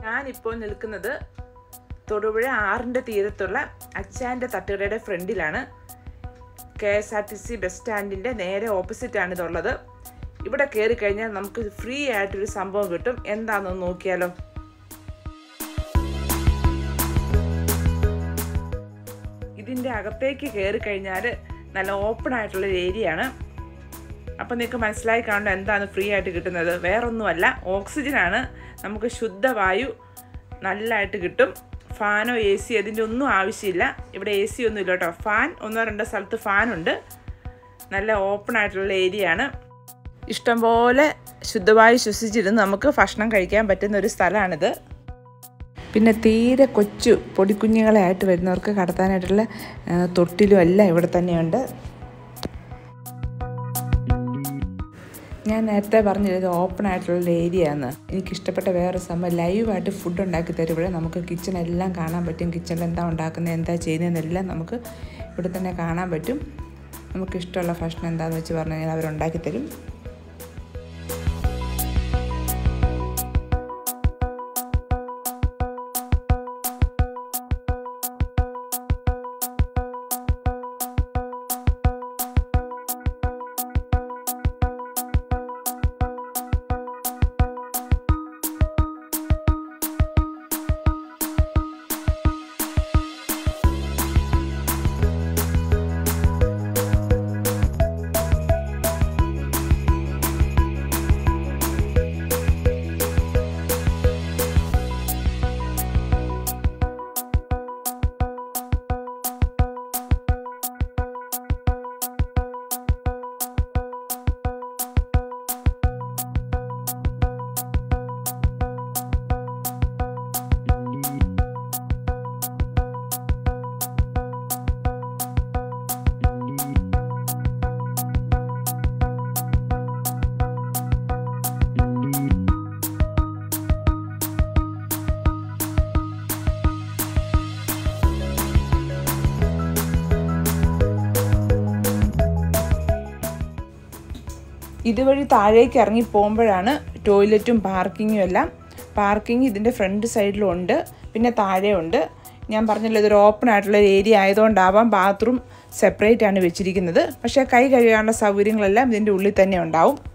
ഞാനിപ്പോൾ നിൽക്കുന്നത് തൊടുപുഴ ആറിൻ്റെ തീരത്തുള്ള അച്ചാൻ്റെ തട്ടുകടയുടെ ഫ്രണ്ടിലാണ് K S R T C bus സ്റ്റാൻഡിൻ്റെ നേരെ ഓപ്പോസിറ്റാണ് ഇതുള്ളത് ഇവിടെ കയറി കഴിഞ്ഞാൽ നമുക്ക് ഫ്രീ ആയിട്ടൊരു സംഭവം കിട്ടും എന്താണെന്ന് നോക്കിയാലോ ഇതിൻ്റെ അകത്തേക്ക് കയറി കഴിഞ്ഞാൽ നല്ല ഓപ്പൺ ആയിട്ടുള്ള ഏരിയ ആണ് അപ്പം നിങ്ങൾക്ക് മനസ്സിലായി കാണും എന്താണ് ഫ്രീ ആയിട്ട് കിട്ടുന്നത് വേറൊന്നുമല്ല ഓക്സിജനാണ് നമുക്ക് ശുദ്ധവായു നല്ലതായിട്ട് കിട്ടും ഫാനോ എ സി അതിൻ്റെ ഒന്നും ആവശ്യമില്ല ഇവിടെ എ സി ഒന്നും ഇല്ല കേട്ടോ ഫാൻ ഒന്നോ രണ്ടോ സ്ഥലത്ത് ഫാനുണ്ട് നല്ല ഓപ്പൺ ആയിട്ടുള്ള ഏരിയ ആണ് ഇഷ്ടംപോലെ ശുദ്ധവായു ശ്വസിച്ചിരുന്ന് നമുക്ക് ഭക്ഷണം കഴിക്കാൻ പറ്റുന്ന ഒരു സ്ഥലമാണിത് പിന്നെ തീരെ കൊച്ചു പൊടിക്കുഞ്ഞുങ്ങളായിട്ട് വരുന്നവർക്ക് കടത്താനായിട്ടുള്ള ആ, തൊട്ടിലും എല്ലാം ഇവിടെ തന്നെയുണ്ട് ഞാൻ നേരത്തെ പറഞ്ഞത് ഇത് ഓപ്പൺ ആയിട്ടുള്ള ഏരിയ ആണ് എനിക്ക് ഇഷ്ടപ്പെട്ട വേറെ സംഭവം ലൈവായിട്ട് ഫുഡ് ഉണ്ടാക്കി തരും ഇവിടെ നമുക്ക് കിച്ചൺ എല്ലാം കാണാൻ പറ്റും കിച്ചണിൽ എന്താ ഉണ്ടാക്കുന്നത് എന്താ ചെയ്യുന്നതെന്നെല്ലാം നമുക്ക് ഇവിടെ തന്നെ കാണാൻ പറ്റും നമുക്ക് ഇഷ്ടമുള്ള ഭക്ഷണം എന്താണെന്ന് വെച്ച് പറഞ്ഞു കഴിഞ്ഞാൽ അവരുണ്ടാക്കി തരും ഇതുവഴി താഴേക്ക് ഇറങ്ങി പോകുമ്പോഴാണ് ടോയ്ലറ്റും പാർക്കിങ്ങും എല്ലാം പാർക്കിംഗ് ഇതിൻ്റെ ഫ്രണ്ട് സൈഡിലും ഉണ്ട് പിന്നെ താഴെ ഉണ്ട് ഞാൻ പറഞ്ഞല്ലോ ഇതൊരു ഓപ്പൺ ആയിട്ടുള്ള ഏരിയ ആയതുകൊണ്ടാവാം ബാത്റൂം സെപ്പറേറ്റ് ആണ് വെച്ചിരിക്കുന്നത് പക്ഷേ കൈ കഴുകാനുള്ള സൗകര്യങ്ങളെല്ലാം ഇതിൻ്റെ ഉള്ളിൽ തന്നെ ഉണ്ടാവും